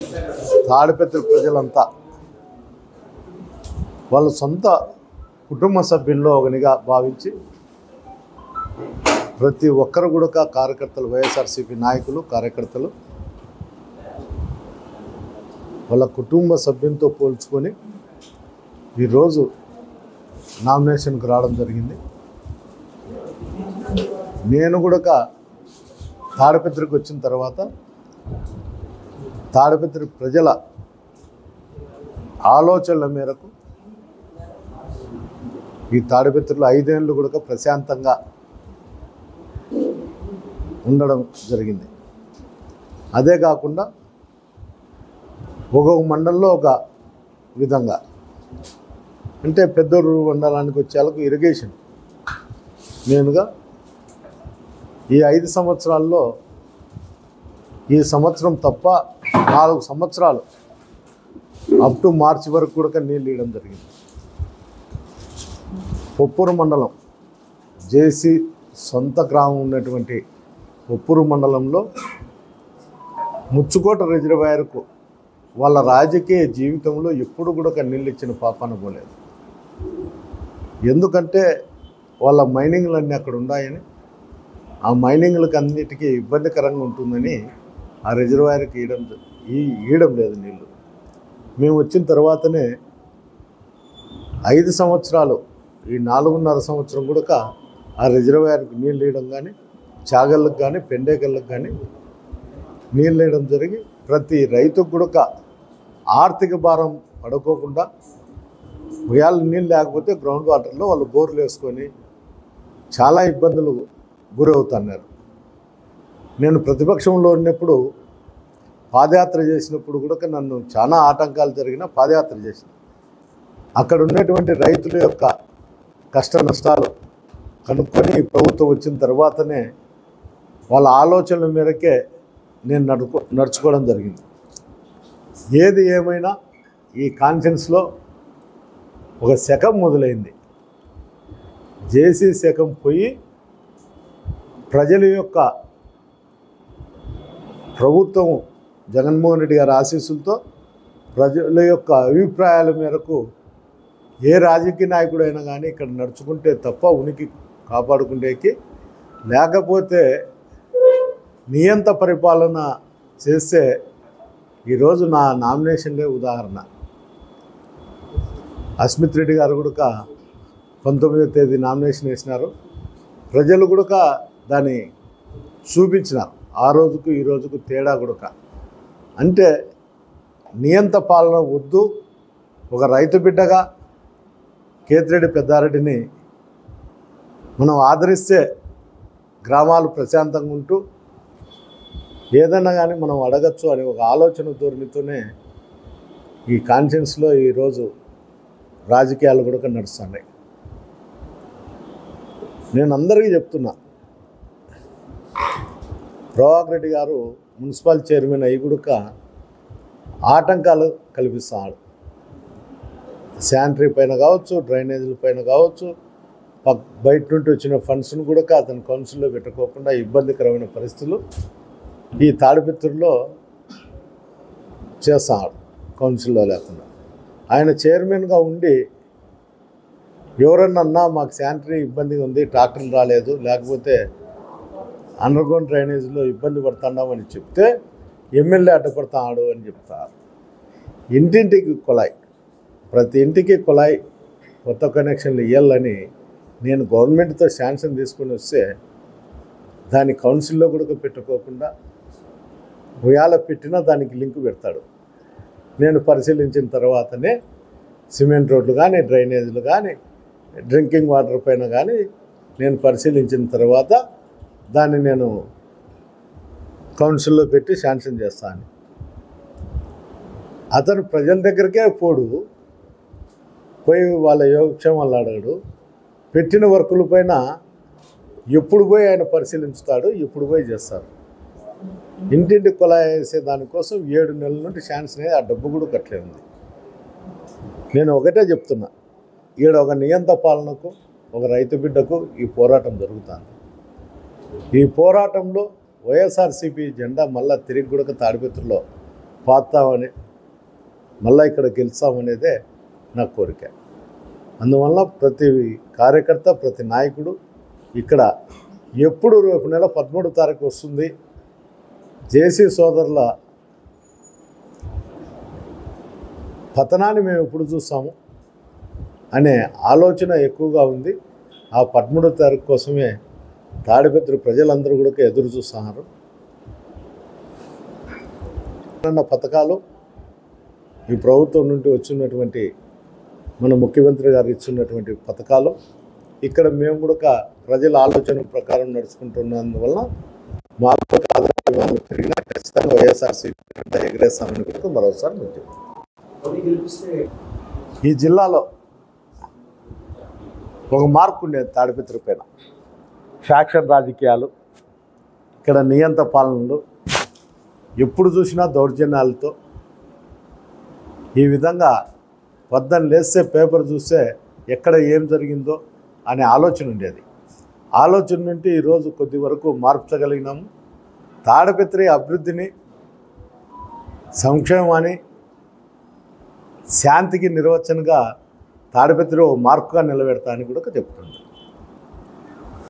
తాడిపత్రి ప్రజలంతా వాళ్ళ సొంత కుటుంబ సభ్యుల్లో ఒకనిగా భావించి ప్రతి ఒక్కరు కూడా కార్యకర్తలు వైఎస్ఆర్సీపీ నాయకులు కార్యకర్తలు వాళ్ళ కుటుంబ సభ్యులతో పోల్చుకొని ఈరోజు నామినేషన్కి రావడం జరిగింది నేను కూడా తాడిపత్రికి వచ్చిన తర్వాత తాడిపత్రి ప్రజల ఆలోచనల మేరకు ఈ తాడిపత్రిలో ఐదేళ్ళు కూడా ప్రశాంతంగా ఉండడం జరిగింది అదే కాకుండా ఒక్కొక్క మండలంలో ఒక విధంగా అంటే పెద్దూరు మండలానికి వచ్చేందుకు ఇరిగేషన్ మెయిన్గా ఈ ఐదు సంవత్సరాల్లో ఈ సంవత్సరం తప్ప నాలుగు సంవత్సరాలు అప్ టు మార్చి వరకు కూడా నీళ్ళు ఇవ్వడం జరిగింది పొప్పూరు మండలం జేసీ సొంత గ్రామం ఉన్నటువంటి పొప్పూరు మండలంలో ముచ్చుకోట రిజర్వాయర్కు వాళ్ళ రాజకీయ జీవితంలో ఎప్పుడు కూడా నీళ్ళు ఇచ్చిన పాపాన పోలేదు ఎందుకంటే వాళ్ళ మైనింగ్లు అక్కడ ఉన్నాయని ఆ మైనింగ్లకు అన్నిటికీ ఇబ్బందికరంగా ఉంటుందని ఆ రిజర్వాయర్కి ఇయడం ఈ ఇయడం లేదు నీళ్ళు మేము వచ్చిన తర్వాతనే ఐదు సంవత్సరాలు ఈ నాలుగున్నర సంవత్సరం కూడా ఆ రిజర్వాయర్కి నీళ్ళు వేయడం కానీ చాగళ్ళకు కానీ పెండేకళ్ళకు కానీ నీళ్ళు వేయడం జరిగి ప్రతి రైతుకు కూడా ఆర్థిక భారం పడుకోకుండా ఉయాల నీళ్ళు లేకపోతే గ్రౌండ్ వాటర్లో వాళ్ళు బోర్లు వేసుకొని చాలా ఇబ్బందులు గురవుతున్నారు నేను ప్రతిపక్షంలో ఉన్నప్పుడు పాదయాత్ర చేసినప్పుడు కూడా నన్ను చాలా ఆటంకాలు జరిగిన పాదయాత్ర చేసిన అక్కడ ఉన్నటువంటి రైతుల యొక్క కష్ట నష్టాలు కనుక్కొని ఈ ప్రభుత్వం వచ్చిన తర్వాతనే వాళ్ళ ఆలోచనల మేరకే నేను నడుకో నడుచుకోవడం జరిగింది ఏది ఏమైనా ఈ కాన్ఫరెన్స్లో ఒక శకం మొదలైంది జేసీ శకం పోయి ప్రజల యొక్క ప్రభుత్వం జగన్మోహన్ రెడ్డి గారి ఆశీస్సులతో ప్రజల యొక్క అభిప్రాయాల మేరకు ఏ రాజకీయ నాయకుడైనా కానీ ఇక్కడ నడుచుకుంటే తప్ప ఉనికి కాపాడుకుంటేకి లేకపోతే నియంత పరిపాలన చేస్తే ఈరోజు నా నామినేషన్లే ఉదాహరణ అస్మిత్ రెడ్డి గారు కూడా పంతొమ్మిదో తేదీ నామినేషన్ వేసినారు ప్రజలు కూడా దాన్ని చూపించినారు ఆ రోజుకు ఈ రోజుకు తేడా కూడా అంటే నియంత పాలన వద్దు ఒక రైతు బిడ్డగా కేతిరెడ్డి పెద్దారెడ్డిని మనం ఆదరిస్తే గ్రామాలు ప్రశాంతంగా ఉంటూ ఏదైనా కానీ మనం అడగచ్చు అనే ఒక ఆలోచన ధోరణితోనే ఈ కాన్షియన్స్లో ఈరోజు రాజకీయాలు కూడా నడుస్తున్నాయి నేను అందరికీ చెప్తున్నా ప్రభాకర్ రెడ్డి గారు మున్సిపల్ చైర్మన్ అయ్యి కూడా ఆటంకాలు కల్పిస్తున్నాడు శానిటరీ పైన కావచ్చు డ్రైనేజీల పైన కావచ్చు పక్ బయట నుండి వచ్చిన ఫండ్స్ను కూడా అతను కౌన్సిల్లో పెట్టుకోకుండా ఇబ్బందికరమైన పరిస్థితులు ఈ తాడిపిత్రుల్లో చేస్తున్నాడు కౌన్సిల్లో లేకుండా ఆయన చైర్మన్గా ఉండి ఎవరన్నా అన్నా మాకు శానిటరీ ఇబ్బందిగా ఉంది ట్రాక్టర్లు రాలేదు లేకపోతే అండర్గ్రౌండ్ డ్రైనేజీలో ఇబ్బంది పడుతున్నామని చెప్తే ఎమ్మెల్యే అడ్డపడతాడు అని చెప్తారు ఇంటింటికి కుళాయి ప్రతి ఇంటికి కుళాయి కొత్త కనెక్షన్లు ఇవ్వాలని నేను గవర్నమెంట్తో శాంక్షన్ తీసుకొని వస్తే దాని కౌన్సిల్లో కూడా పెట్టుకోకుండా ఉయాల పెట్టినా దానికి లింక్ పెడతాడు నేను పరిశీలించిన తర్వాతనే సిమెంట్ రోడ్లు కానీ డ్రైనేజీలు కానీ డ్రింకింగ్ వాటర్ పైన కానీ నేను పరిశీలించిన తర్వాత దాన్ని నేను కౌన్సిల్లో పెట్టి శాంక్షన్ చేస్తాను అతను ప్రజల దగ్గరికే పోడు పోయి వాళ్ళ యోగక్షేమాలు అడగడు పెట్టిన వర్కుల పైన ఎప్పుడు పోయి ఆయన పరిశీలించుతాడు ఎప్పుడు పోయి చేస్తారు ఇంటింటి కుళాయి వేసే దానికోసం ఏడు నెలల నుండి శాంక్షన్ అయ్యి ఆ డబ్బు కూడా కట్టలేదు నేను ఒకటే చెప్తున్నా ఈడ ఒక నియంత పాలనకు ఒక రైతు బిడ్డకు ఈ పోరాటం జరుగుతుంది ఈ పోరాటంలో వైఎస్ఆర్సీపీ జెండా మళ్ళా తిరిగి కూడా తాడిపత్రిలో పాతామని మళ్ళీ ఇక్కడ గెలుస్తామనేదే నా కోరిక అందువల్ల ప్రతి కార్యకర్త ప్రతి నాయకుడు ఇక్కడ ఎప్పుడు రేపు నెల పదమూడు తారీఖు వస్తుంది జేసీ సోదరుల పతనాన్ని మేము ఎప్పుడు చూస్తాము అనే ఆలోచన ఎక్కువగా ఉంది ఆ పదమూడో తారీఖు కోసమే తాడిపత్రి ప్రజలందరూ కూడా ఎదురు చూస్తున్నారు అన్న పథకాలు ఈ ప్రభుత్వం నుండి వచ్చినటువంటి మన ముఖ్యమంత్రి గారు ఇచ్చినటువంటి పథకాలు ఇక్కడ మేము కూడా ప్రజల ఆలోచన ప్రకారం నడుచుకుంటున్నందువల్ల మా యొక్క ఆదాయాలు పెరిగినా ఖచ్చితంగా వైఎస్ఆర్సీపీ ఎగరేస్తామని కూడా మరోసారి మీకు చెప్తున్నాను. మళ్ళీ గెలిపిస్తే ఈ జిల్లాలో ఒక మార్పు ఉండేది తాడిపత్రి పైన ఫ్యాక్షన్ రాజకీయాలు ఇక్కడ నియంత పాలనలు ఎప్పుడు చూసినా దౌర్జన్యాలతో ఈ విధంగా పొద్దున్న లేస్తే పేపర్ చూస్తే ఎక్కడ ఏం జరిగిందో అనే ఆలోచన ఉండేది ఆలోచన నుండి ఈరోజు కొద్ది వరకు మార్చగలిగినాము తాడిపత్రి అభివృద్ధిని సంక్షేమాన్ని శాంతికి నిర్వచనగా తాడిపత్రి ఓ మార్కుగా నిలబెడతా అని కూడా చెప్తుంది